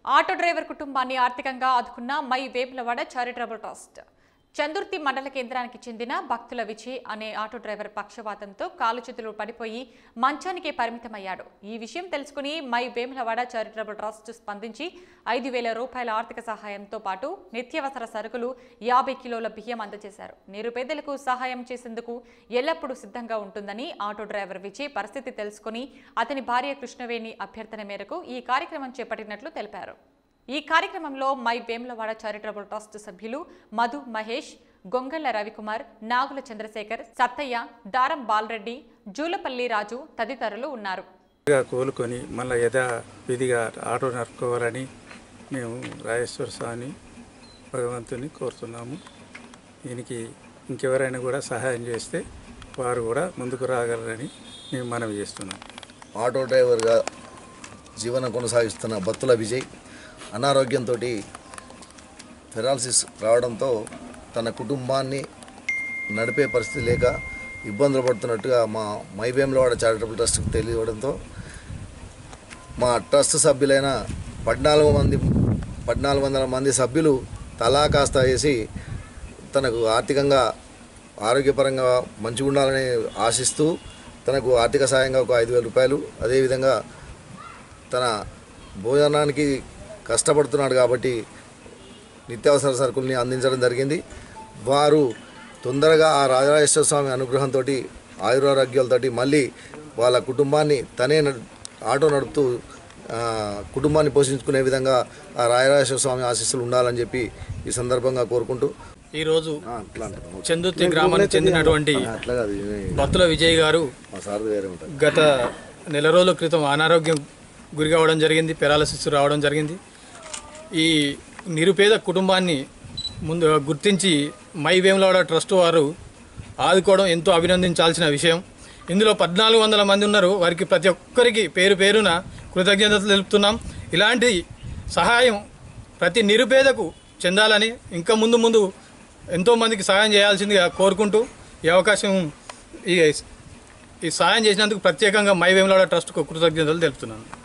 Auto driver కుటుంబాన్ని ఆర్థికంగా ఆదుకున్న my Vemulawada charitable trust Chandurthi మండల కేంద్రానికి చెందిన భక్తుల విజయ్ అనే ఆటో డ్రైవర్ పక్షవాతంతో కాలు చేతులు పడిపోయి మంచానికే పరిమితమయ్యాడు ఈ విషయం తెలుసుకుని మై వేములవాడ చారిటబుల్ ట్రస్ట్ స్పందించి ఐదు వేల రూపాయల ఆర్థిక సహాయంతో పాటు నిత్యావసర సరుకులు యాభై కిలోల బియ్యం అందజేశారు నిరుపేదలకు సహాయం చేసేందుకు ఎల్లప్పుడూ సిద్ధంగా ఉంటుందని ఆటో డ్రైవర్ విజయ్ పరిస్థితి తెలుసుకుని అతని భార్య కృష్ణవేణి అభ్యర్థన మేరకు ఈ కార్యక్రమం చేపట్టినట్లు తెలిపారు ఈ కార్యక్రమంలో మై వేములవాడ చారిటబుల్ ట్రస్ట్ సభ్యులు మధు మహేష్ గొంగళ్ల రవికుమార్ నాగుల చంద్రశేఖర్ సత్తయ్య దారం బాలరెడ్డి జూలపల్లి రాజు తదితరులు ఉన్నారు గా కోలుకొని మళ్ళీ యథావిధిగా ఆటో నడుపుకోవాలని మేము రాజేశ్వర స్వామి భగవంతుని కోరుతున్నాము దీనికి ఇంకెవరైనా కూడా సహాయం చేస్తే వారు కూడా ముందుకు రాగలరని మేము మనవి చేస్తున్నాం ఆటో డ్రైవర్గా జీవనం కొనసాగిస్తున్న బత్తుల విజయ్ అనారోగ్యంతో ఫెరాలసిస్ రావడంతో తన కుటుంబాన్ని నడిపే పరిస్థితి లేక ఇబ్బందులు పడుతున్నట్టుగా మా మైవేంలవాడ చారిటబుల్ ట్రస్ట్కి తెలియడంతో మా ట్రస్ట్ సభ్యులైన పద్నాలుగు మంది పద్నాలుగు వందల మంది సభ్యులు తలా కాస్త వేసి తనకు ఆర్థికంగా ఆరోగ్యపరంగా మంచిగా ఉండాలని ఆశిస్తూ తనకు ఆర్థిక సాయంగా ఒక ఐదు వేల రూపాయలు అదేవిధంగా తన భోజనానికి కష్టపడుతున్నాడు కాబట్టి నిత్యావసర సరుకుల్ని అందించడం జరిగింది వారు తొందరగా ఆ రాజరాజేశ్వర స్వామి అనుగ్రహంతో ఆయురారోగ్యాలతోటి మళ్ళీ వాళ్ళ కుటుంబాన్ని తనే నడు- ఆటో నడుపుతూ ఆ, కుటుంబాన్ని పోషించుకునే విధంగా ఆ రాజరాజేశ్వర స్వామి ఆశీస్సులు ఉండాలని చెప్పి ఈ సందర్భంగా కోరుకుంటూ ఈరోజు ఆ, అట్లా అంటారు. చందుర్తి గ్రామానికి చెందినటువంటి ఆ, అట్లా కాదు ఇది భక్తుల విజయ్ గారు మా సార్ వేరే ఉంటుంది గత నెల రోజుల క్రితం అనారోగ్యం గురి కావడం జరిగింది పెరాలసిస్ రావడం జరిగింది ఈ నిరుపేద కుటుంబాన్ని ముందు గుర్తించి మై వేములవాడ ట్రస్ట్ వారు ఆదుకోవడం ఎంతో అభినందించాల్సిన విషయం ఇందులో పద్నాలుగు వందల మంది ఉన్నారు వారికి ప్రతి ఒక్కరికి పేరు పేరున కృతజ్ఞతలు తెలుపుతున్నాం ఇలాంటి సహాయం ప్రతి నిరుపేదకు చెందాలని ఇంకా ముందు ముందు ఎంతోమందికి సహాయం చేయాల్సిందిగా కోరుకుంటూ ఈ అవకాశం ఈ ఈ సహాయం చేసినందుకు ప్రత్యేకంగా మై వేములవాడ ట్రస్ట్కు కృతజ్ఞతలు తెలుపుతున్నాను